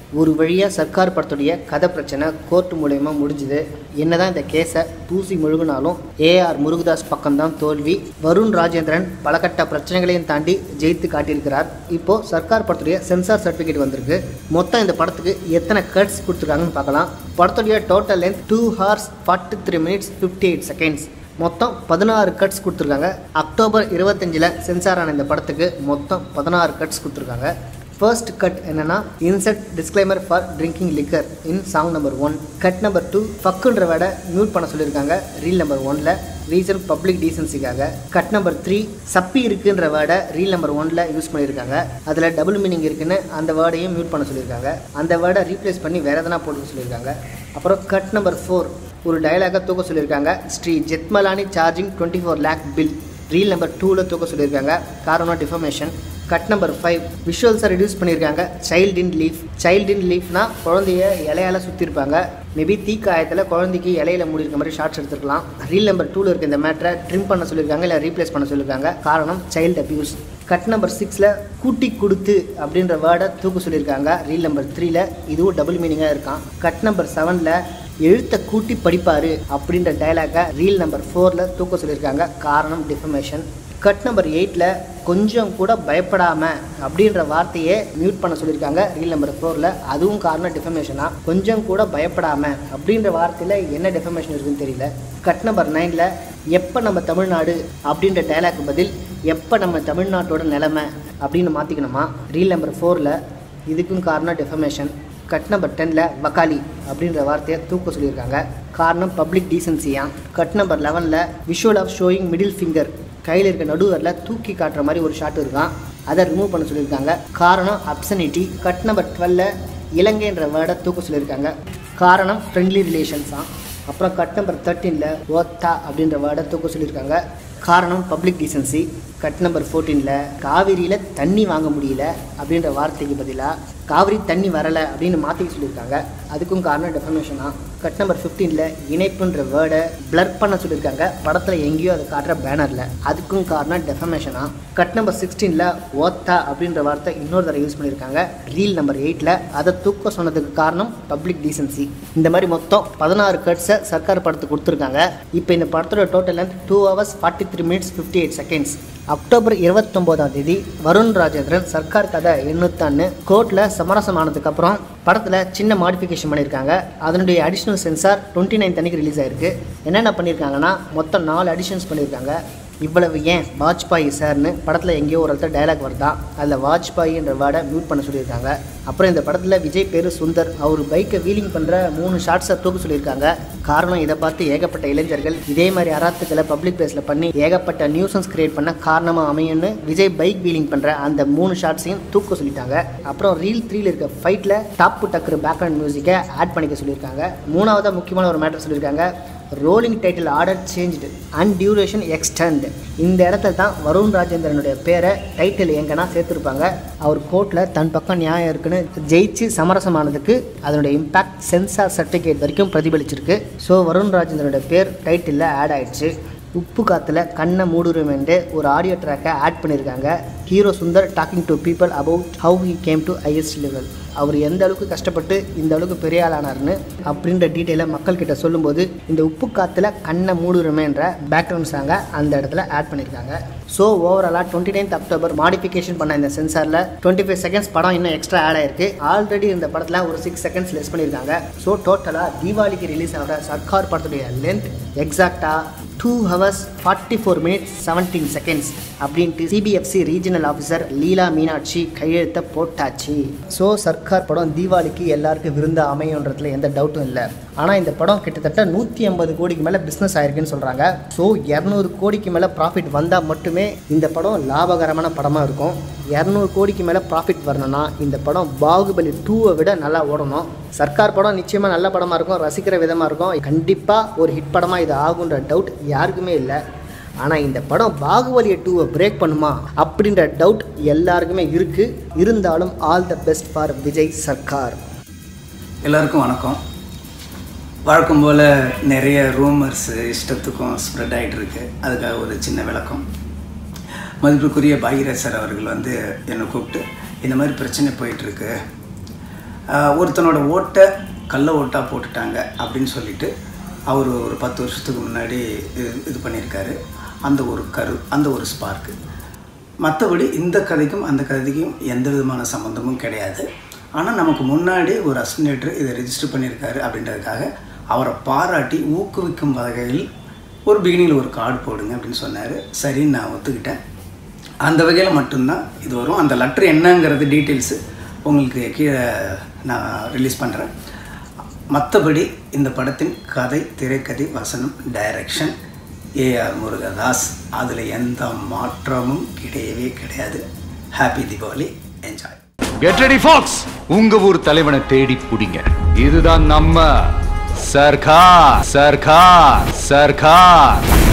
ஒரு வழியாக சர்க்கார் படத்துடைய கதை பிரச்சனை கோர்ட் மூலயமா முடிஞ்சுது என்னதான் இந்த கேஸை பூசி முழுகினாலும் ஏஆர் முருகதாஸ் பக்கம்தான் தோல்வி வருண் ராஜேந்திரன் பல கட்ட பிரச்சனைகளையும் தாண்டி ஜெயித்து காட்டியிருக்கிறார் இப்போ சர்க்கார் படத்துடைய சென்சார் சர்டிஃபிகேட் வந்திருக்கு மொத்தம் இந்த படத்துக்கு எத்தனை கட்ஸ் கொடுத்துருக்காங்கன்னு பார்க்கலாம் படத்துடைய total length two hours forty three minutes fifty eight seconds மொத்தம் பதினாறு கட்ஸ் கொடுத்துருக்காங்க அக்டோபர் இருபத்தஞ்சில் சென்சார் ஆன இந்த படத்துக்கு மொத்தம் பதினாறு கட்ஸ் கொடுத்துருக்காங்க ஃபர்ஸ்ட் கட் என்னன்னா inset disclaimer for drinking liquor in song number one cut number two ஃபக்குன்ற வேர்டை மியூட் பண்ண சொல்லியிருக்காங்க ரீல் நம்பர் ஒன்ல ரீசன் பப்ளிக் டீசன்சிக்காக கட் நம்பர் த்ரீ சப்பி இருக்குன்ற வேர்டை ரீல் நம்பர் ஒன்ல யூஸ் பண்ணியிருக்காங்க அதில் டபுள் மீனிங் இருக்குன்னு அந்த வேர்டையும் மியூட் பண்ண சொல்லியிருக்காங்க அந்த வேர்டை ரீப்ளேஸ் பண்ணி வேற எதனா போட்டு சொல்லியிருக்காங்க அப்புறம் கட் நம்பர் ஃபோர் ஒரு டயலாக தூக்க சொல்லியிருக்காங்க Shri Jethmalani charging twenty four lakh bill reel number டூவில் தூக்க சொல்லியிருக்காங்க காரணம் டிஃபர்மேஷன் கட் நம்பர் ஃபைவ் விஷுவல்ஸை ரெடியூஸ் பண்ணியிருக்காங்க child in leaf child in லீஃப்னா குழந்தைய இலையால சுற்றிருப்பாங்க மேபி தீக்காயத்தில் குழந்தைக்கு இலையில மூடி இருக்க மாதிரி ஷார்ட்ஸ் எடுத்துருக்கலாம் ரீல் நம்பர் டூவில் இருக்க இந்த மேட்டரை ட்ரிம் பண்ண சொல்லியிருக்காங்க இல்லை ரீப்ளேஸ் பண்ண சொல்லியிருக்காங்க காரணம் சைல்டு அபியூஸ் கட் நம்பர் சிக்ஸில் கூட்டி கொடுத்து அப்படின்ற வேர்டை தூக்க சொல்லியிருக்காங்க ரீல் நம்பர் த்ரீல இதுவும் டபுள் மீனிங்காக இருக்கான் கட் நம்பர் செவனில் எழுத்தை கூட்டி படிப்பாரு அப்படின்ற டைலாகை ரீல் நம்பர் ஃபோரில் தூக்க சொல்லியிருக்காங்க காரணம் டிஃபர்மேஷன் கட் நம்பர் எயிட்டில் கொஞ்சம் கூட பயப்படாமல் அப்படின்ற வார்த்தையை மியூட் பண்ண சொல்லியிருக்காங்க ரீல் நம்பர் ஃபோரில் அதுவும் காரணம் டிஃபர்மேஷனாக கொஞ்சம் கூட பயப்படாமல் அப்படின்ற வார்த்தையில் என்ன டிஃபர்மேஷன் இருக்குன்னு தெரியல கட் நம்பர் நைனில் எப்போ நம்ம தமிழ்நாடு அப்படின்ற டைலாக் பதில் எப்போ நம்ம தமிழ்நாட்டோட நிலைமை அப்படின்னு மாற்றிக்கணுமா ரீல் நம்பர் ஃபோரில் இதுக்கும் காரணம் டிஃபர்மேஷன் கட் நம்பர் டெனில் வக்காலி அப்படின்ற வார்த்தையை தூக்க சொல்லியிருக்காங்க காரணம் பப்ளிக் டீசன்சியா கட் நம்பர் லெவனில் visual of showing middle finger கையில் இருக்க நடுவரில் தூக்கி காட்டுற மாதிரி ஒரு ஷாட் இருக்கான் அதை ரிமூவ் பண்ண சொல்லியிருக்காங்க காரணம் அப்சனிட்டி கட் நம்பர் டுவெல்ல இலங்கைன்ற வேர்டை தூக்க சொல்லியிருக்காங்க காரணம் ஃப்ரெண்ட்லி ரிலேஷன்ஸா அப்புறம் கட் நம்பர் தேர்ட்டீனில் ஓத்தா அப்படின்ற வேர்டை தூக்க சொல்லியிருக்காங்க காரணம் பப்ளிக் டீசன்சி கட் நம்பர் ஃபோர்டீனில் காவிரியில் தண்ணி வாங்க முடியல அப்படின்ற வார்த்தைக்கு பதிலாக காவிரி தண்ணி வரலை அப்படின்னு மாற்றிக்க சொல்லியிருக்காங்க அதுக்கும் காரணம் டெஃபர்மேஷனா கட் நம்பர் ஃபிஃப்டீனில் இணைப்புன்ற வேர்டை பிளர் பண்ண சொல்லியிருக்காங்க படத்தில் எங்கேயோ அதை காட்டுற பேனரில் அதுக்கும் காரணம் டெஃபர்மேஷனா கட் நம்பர் சிக்ஸ்டீனில் ஓத்தா அப்படின்ற வார்த்தை இன்னொரு தடவை யூஸ் பண்ணியிருக்காங்க ரீல் நம்பர் எயிட்டில் அதை தூக்க சொன்னதுக்கு காரணம் பப்ளிக் டீசன்சி இந்த மாதிரி மொத்தம் பதினாறு கட்ஸை சர்க்கார் படத்துக்கு கொடுத்துருக்காங்க இப்போ இந்த படத்தோட total length two hours forty three minutes fifty eight seconds October இருபத்தொம்போதாம் தேதி வருண் ராஜேந்திரன் சர்க்கார் கதை எண்ணூத்தான்னு கோர்ட்டில் சமரசமானதுக்கு அப்புறம் படத்தில் சின்ன மாடிஃபிகேஷன் பண்ணியிருக்காங்க அதனுடைய அடிஷ்னல் சென்சார் டுவெண்ட்டி நைன் அன்னைக்கு ரிலீஸ் ஆயிருக்கு என்னென்ன பண்ணியிருக்காங்கன்னா மொத்தம் நாலு அடிஷன்ஸ் பண்ணியிருக்காங்க இவ்வளவு ஏன் வாஜ்பாய் சார்னு படத்தில் எங்கேயோ ஒரு இடத்துல டைலாக் வருதா அதில் வாஜ்பாய்ன்ற வேர்டை மியூட் பண்ண சொல்லியிருக்காங்க அப்புறம் இந்த படத்தில் விஜய் பேர் சுந்தர் அவர் பைக்கை வீலிங் பண்ணுற மூணு ஷார்ட்ஸை தூக்க சொல்லியிருக்காங்க காரணம் இதை பார்த்து ஏகப்பட்ட இளைஞர்கள் இதே மாதிரி அராத்துக்களை பப்ளிக் பிளேஸில் பண்ணி ஏகப்பட்ட நியூசன்ஸ் கிரியேட் பண்ண காரணமாக அமையும்னு விஜய் பைக் வீலிங் பண்ணுற அந்த மூணு ஷார்ட்ஸையும் தூக்க சொல்லிட்டாங்க அப்புறம் ரீல் த்ரீல இருக்க ஃபைட்டில் டாப்பு டக்குரு பேக்ரவுண்ட் மியூசிக்கை ஆட் பண்ணிக்க சொல்லியிருக்காங்க மூணாவதாக முக்கியமான ஒரு மேட்டர் சொல்லியிருக்காங்க rolling title order changed and duration extend இந்த இடத்துல தான் வருண் ராஜேந்திரனுடைய பேரை டைட்டில் எங்கன்னா சேர்த்துருப்பாங்க அவர் கோர்ட்டில் தன் பக்கம் நியாயம் இருக்குன்னு ஜெயிச்சு சமரசமானதுக்கு அதனுடைய இம்பாக்ட் சென்சார் சர்டிஃபிகேட் வரைக்கும் பிரதிபலிச்சிருக்கு ஸோ வருண் ராஜேந்திரனுடைய பேர் டைட்டிலில் ஆட் ஆயிடுச்சு உப்பு காத்துல கண்ணை மூடுறோமென்று ஒரு ஆடியோ ட்ராக்கை ஆட் பண்ணியிருக்காங்க hero Sundar talking to people about how he came to highest level அவர் எந்த அளவுக்கு கஷ்டப்பட்டு இந்த அளவுக்கு பெரிய ஆளானார்னு அப்படின்ற டீட்டெயிலை மக்கள்கிட்ட சொல்லும்போது இந்த உப்பு காத்துல கண்ணை மூடுறோமேன்ற பேக்ரவுண்ட் சாங்கை அந்த இடத்துல ஆட் பண்ணியிருக்காங்க ஸோ ஓவராலாக டுவெண்ட்டி நைன்த் அக்டோபர் மாடிஃபிகேஷன் பண்ண இந்த சென்சாரில் டுவெண்ட்டி ஃபைவ் செகண்ட்ஸ் படம் இன்னும் எக்ஸ்ட்ரா ஆட் ஆயிருக்கு ஆல்ரெடி இந்த படத்தில் ஒரு சிக்ஸ் செகண்ட்ஸ் லெஸ் பண்ணியிருக்காங்க ஸோ டோட்டலாக தீபாவளிக்கு ரிலீஸ் ஆகிற சர்க்கார் படத்துடைய லென்த் எக்ஸாக்டாக two hours forty four minutes seventeen seconds அப்படின்ட்டு CBFC regional officer Leela Meenakshi கையெழுத்த போட்டாச்சு ஸோ சர்க்கார் படம் தீபாவளிக்கு எல்லாருக்கும் விருந்த அமையுன்றதுல எந்த டவுட்டும் இல்லை ஆனால் இந்த படம் கிட்டத்தட்ட நூற்றி ஐம்பது கோடிக்கு மேலே பிஸ்னஸ் ஆயிருக்குன்னு சொல்கிறாங்க ஸோ இரநூறு கோடிக்கு மேலே ப்ராஃபிட் வந்தால் மட்டுமே இந்த படம் லாபகரமான படமாக இருக்கும் இரநூறு கோடிக்கு மேலே ப்ராஃபிட் வரணும்னா இந்த படம் பாகுபலி டூவை விட நல்லா ஓடணும் சர்க்கார் படம் நிச்சயமாக நல்ல படமாக இருக்கும் ரசிக்கிற விதமாக இருக்கும் கண்டிப்பாக ஒரு ஹிட் படமாக இது ஆகுன்ற டவுட் யாருக்குமே இல்லை ஆனால் இந்த படம் பாகுபலியை டூவை பிரேக் பண்ணுமா அப்படின்ற டவுட் எல்லாருக்குமே இருக்குது இருந்தாலும் all the best for Vijay Sarkar எல்லாருக்கும் வணக்கம் வழக்கம் போல் நிறைய ரூமர்ஸு இஷ்டத்துக்கும் ஸ்ப்ரெட் ஆகிட்டு இருக்கு அதுக்காக ஒரு சின்ன விளக்கம் மதிப்புக்குரிய பாகிராஜ் சார் அவர்கள் வந்து என்னை கூப்பிட்டு இந்த மாதிரி பிரச்சனை போயிட்டுருக்கு ஆஹ் ஒருத்தனோட ஓட்டை கள்ள ஓட்டாக போட்டுட்டாங்க அப்படின்னு சொல்லிட்டு அவர் ஒரு பத்து வருஷத்துக்கு முன்னாடி இது இது பண்ணியிருக்காரு அந்த ஒரு கரு அந்த ஒரு ஸ்பார்க்கு மற்றபடி இந்த கதைக்கும் அந்த கதைக்கும் எந்த விதமான சம்மந்தமும் கிடையாது ஆனால் நமக்கு முன்னாடி ஒரு அசினேட்டர் இதை ரெஜிஸ்டர் பண்ணியிருக்காரு அப்படின்றதுக்காக அவரை பாராட்டி ஊக்குவிக்கும் வகையில் ஒரு பிகினிங்கில் ஒரு கார்டு போடுங்க அப்படின்னு சொன்னார் சரின்னு நான் ஒத்துக்கிட்டேன் அந்த வகையில் மட்டும்தான் இது வரும் அந்த லெட்ரு என்னங்கிறது டீட்டெயில்ஸு உங்களுக்கு கீழே நான் ரிலீஸ் பண்ணுறேன் மற்றபடி இந்த படத்தின் கதை திரைக்கதை வசனம் டைரக்ஷன் ஏஆர் முருகதாஸ் அதில் எந்த மாற்றமும் கிடையவே கிடையாது happy Deepavali enjoy get ready folks உங்க ஊர் தலைவனை தேடி புடிங்க இதுதான் நம்ம சர்க்கார் சர்க்கார் சர்க்கார்